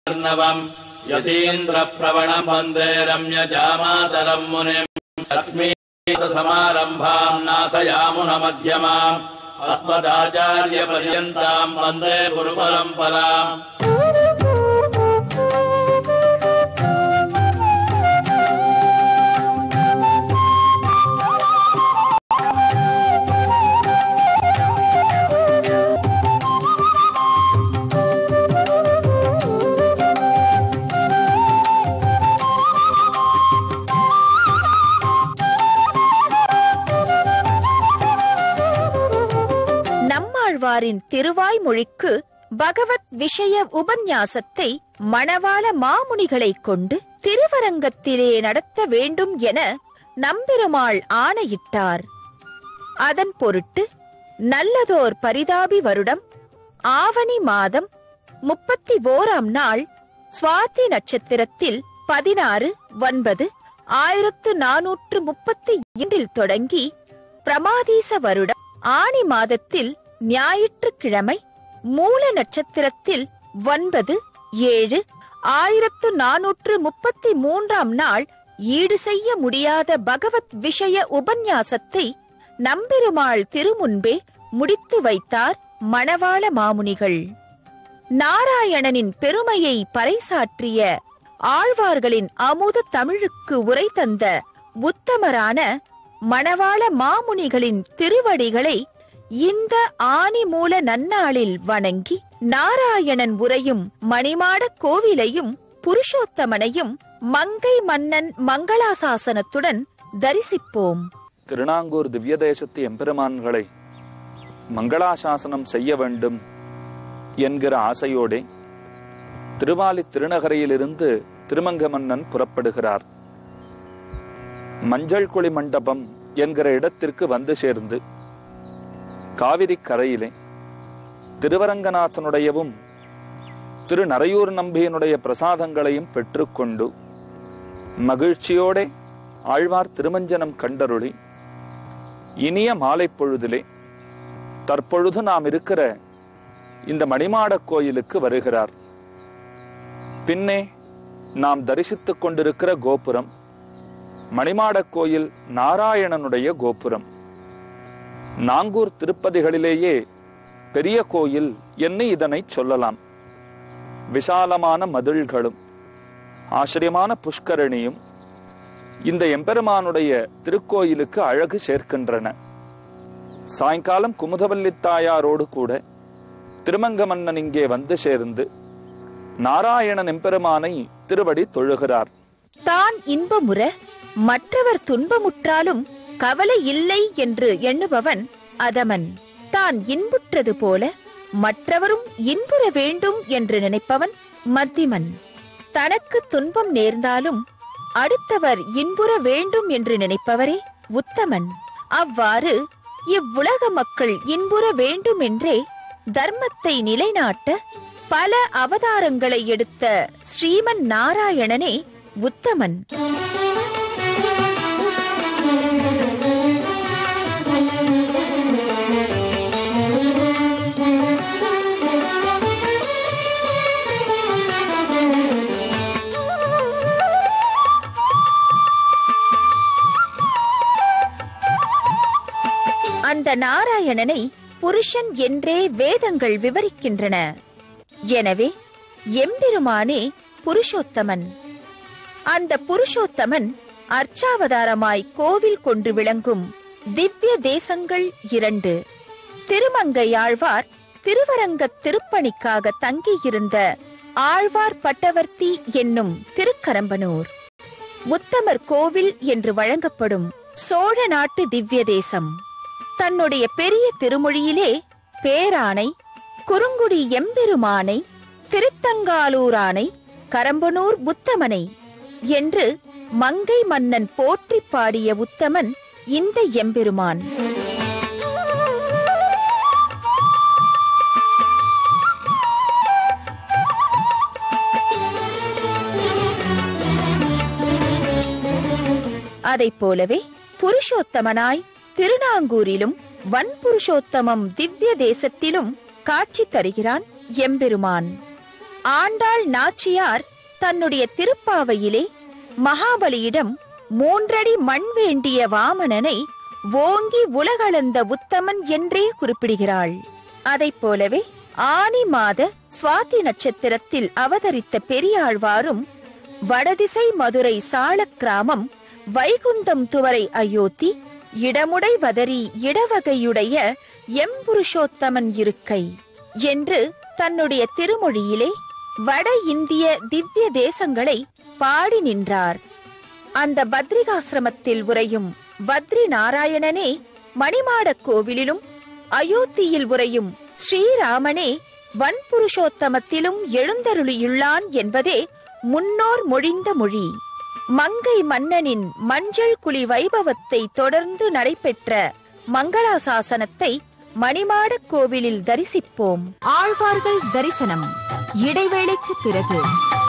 अर्णवम् यतीन्द्रप्रवणम् वन्दे रम्यजामातरम् मुनिम् लक्ष्मीसमारम्भाम् नाथयामुनमध्यमाम् अस्मदाचार्यपर्यन्ताम् वन्दे गुरुपरम्पराम् நம்மாழ்வாரின் திருவாய்மொழிக்கு பகவத் விஷய உபன்யாசத்தை மணவாள மாமுனிகளைக் கொண்டு திருவரங்கத்திலே நடத்த வேண்டும் என நம்பெருமாள் ஆணையிட்டார் அதன் பொருட்டு நல்லதோர் பரிதாபி வருடம் ஆவணி மாதம் முப்பத்தி ஓராம் நாள் சுவாதி நட்சத்திரத்தில் பதினாறு ஒன்பது ஆயிரத்து நானூற்று முப்பத்தி இரண்டில் தொடங்கி பிரமாதீச வருடம் ஆணி மாதத்தில் ஞாயிற்றுக்கிழமை மூல நட்சத்திரத்தில் ஒன்பது ஏழு ஆயிரத்து நானூற்று முப்பத்தி மூன்றாம் நாள் ஈடு செய்ய முடியாத பகவத் விஷய உபன்யாசத்தை நம்பெருமாள் திருமுன்பே முடித்து வைத்தார் மணவாள மாமுனிகள் நாராயணனின் பெருமையை பறைசாற்றிய ஆழ்வார்களின் அமுத தமிழுக்கு உரை தந்த உத்தமரான மணவாள மாமுனிகளின் திருவடிகளை இந்த ஆனி மூல நன்னாளில் வணங்கி நாராயணன் உரையும் மணிமாடக் கோவிலையும் புருஷோத்தமனையும் மங்கை மன்னன் மங்களாசாசனத்துடன் தரிசிப்போம் திருநாங்கூர் திவ்ய தேசத்து எம்பெருமான்களை மங்களாசாசனம் செய்ய வேண்டும் என்கிற ஆசையோடே திருவாலி திருநகரையிலிருந்து திருமங்க மன்னன் புறப்படுகிறார் மஞ்சள் குழி மண்டபம் என்கிற இடத்திற்கு வந்து சேர்ந்து காவிரி கரையிலே திருவரங்கநாதனுடையவும் திரு நரையூர் நம்பியனுடைய பிரசாதங்களையும் பெற்றுக்கொண்டு மகிழ்ச்சியோடே ஆழ்வார் திருமஞ்சனம் கண்டருளி இனிய மாலை பொழுதிலே தற்பொழுது நாம் இருக்கிற இந்த மணிமாடக் கோயிலுக்கு வருகிறார் பின்னே நாம் தரிசித்துக் கொண்டிருக்கிற கோபுரம் மணிமாடக் கோயில் நாராயணனுடைய கோபுரம் நாங்கூர் திருப்பதிகளிலேயே பெரிய கோயில் என்று இதனை சொல்லலாம் விசாலமான மதில்களும் ஆச்சரியமான புஷ்கரணியும் இந்த எம்பெருமானுடைய திருக்கோயிலுக்கு அழகு சேர்க்கின்றன சாயங்காலம் குமுதவல்லி தாயாரோடு கூட திருமங்க மன்னன் இங்கே வந்து சேர்ந்து நாராயணன் எம்பெருமானை திருவடி தொழுகிறார் தான் இன்பமுற மற்றவர் துன்பமுற்றாலும் கவலை இல்லை என்று எண்ணுபவன் அதமன் தான் இன்புற்றது போல மற்றவரும் இன்புற வேண்டும் என்று நினைப்பவன் மத்திமன் தனக்கு துன்பம் நேர்ந்தாலும் அடுத்தவர் இன்புற வேண்டும் என்று நினைப்பவரே உத்தமன் அவ்வாறு இவ்வுலக மக்கள் இன்புற வேண்டும் என்றே தர்மத்தை நிலைநாட்ட பல அவதாரங்களை எடுத்த ஸ்ரீமன் நாராயணனே உத்தமன் அந்த நாராயணனை புருஷன் என்றே வேதங்கள் விவரிக்கின்றன எனவே எம்பெருமானே புருஷோத்தமன் அந்த புருஷோத்தமன் அர்ச்சாவதாரமாய் கோவில் கொண்டு விளங்கும் திவ்ய தேசங்கள் இரண்டு திருமங்கையாழ்வார் திருவரங்கத் திருப்பணிக்காக தங்கியிருந்த ஆழ்வார் பட்டவர்த்தி என்னும் திருக்கரம்பனூர் உத்தமர் கோவில் என்று வழங்கப்படும் சோழ நாட்டு திவ்ய தேசம் தன்னுடைய பெரிய திருமொழியிலே பேரானை குறுங்குடி எம்பெருமானை திருத்தங்காலூரானை கரம்பனூர் உத்தமனை என்று மங்கை மன்னன் போற்றிப் பாடிய உத்தமன் இந்த எம்பெருமான் அதைப் போலவே புருஷோத்தமனாய் திருநாங்கூரிலும் வன்புருஷோத்தமம் திவ்ய தேசத்திலும் காட்சி தருகிறான் எம்பெருமான் ஆண்டாள் நாச்சியார் தன்னுடைய திருப்பாவையிலே மகாபலியிடம் மூன்றடி மண் வேண்டிய வாமனனை ஓங்கி உலகளந்த உத்தமன் என்றே குறிப்பிடுகிறாள் அதைப் போலவே ஆனி மாத சுவாதி நட்சத்திரத்தில் அவதரித்த பெரியாழ்வாரும் வடதிசை மதுரை சாளக் கிராமம் வைகுந்தம் துவரை அயோத்தி இடமுடை வதரி இடவகையுடைய எம்புருஷோத்தமன் இருக்கை என்று தன்னுடைய திருமொழியிலே வட இந்திய திவ்ய தேசங்களை பாடி நின்றார் அந்த பத்ரிகாசிரமத்தில் உரையும் பத்ரி நாராயணனே மணிமாடக் கோவிலிலும் அயோத்தியில் உரையும் ஸ்ரீராமனே வன்புருஷோத்தமத்திலும் எழுந்தருளியுள்ளான் என்பதே முன்னோர் மொழிந்த மொழி மங்கை மன்னனின் மஞ்சள் குழி வைபவத்தை தொடர்ந்து நடைபெற்ற மங்களாசாசனத்தை மணிமாடக் கோவிலில் தரிசிப்போம் ஆழ்வார்கள் தரிசனம் இடைவேளைக்கு பிறகு